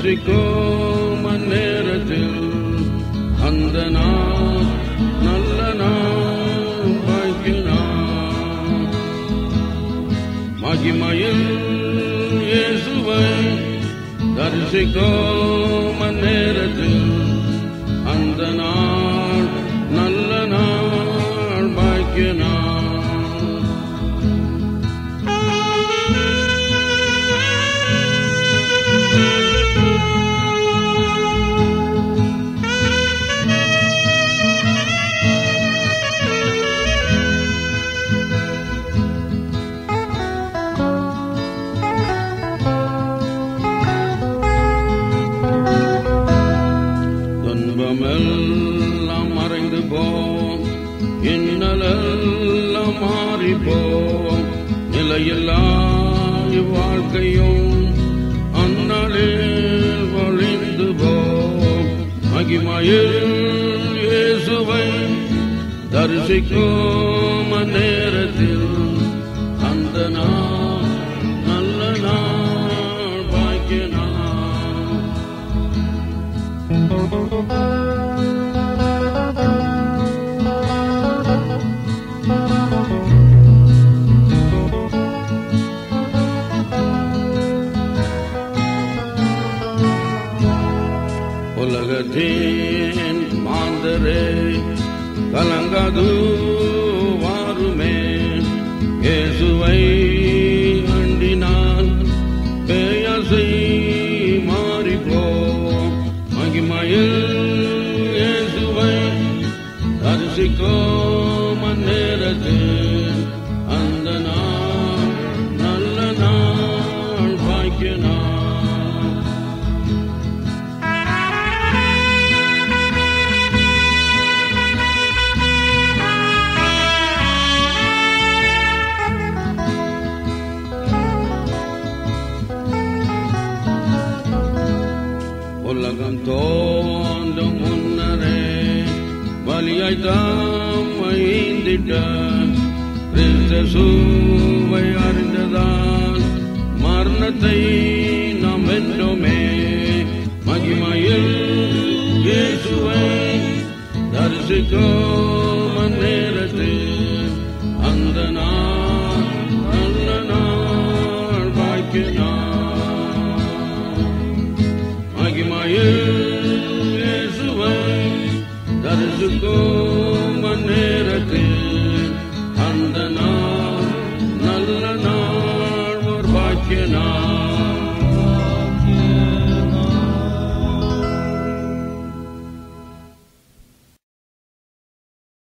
தரிசிக்கும் அந்நேரத்தில் அந்த நாள் நல்ல நாள் பாக்கிய நாள் மகிமையில் இயேசுவை தரிசிக்கும் அந்நேரத்தில் அந்த நாள் நல்ல நாள் பாக்கிய நாள் துன்பமெல்லாம் மறைந்து போம் இன்னலெல்லாம் மாறி போம் நிலையில்லா இவ்வாழ்க்கையும் அந்நாளில் ஒளிந்து போம் மகிமையில் இயேசுவை தரிசிக்கும் அந்நேரத்தில் அந்த நாள் நல்ல நாள் பாக்கிய நாள் உலகத்தின் மாந்தரே கலங்காது வாருமே இயேசுவை அண்டினால் பேயாசை மாறிப்போம் மகிமையில் இயேசுவை தரிசிக்கும் அந்நேரத்தில் அந்த நாள் நல்ல நாள் பாக்கிய நாள் உலகம் தோன்றும் முன்னரே வலியாய் தாம் ஐந்திட்ட கிறிஸ்த சூவை அறிந்ததால் மரணத்தை நாம் வென்றோமே மகிமையில் இயேசுவை தரிசிக்கும்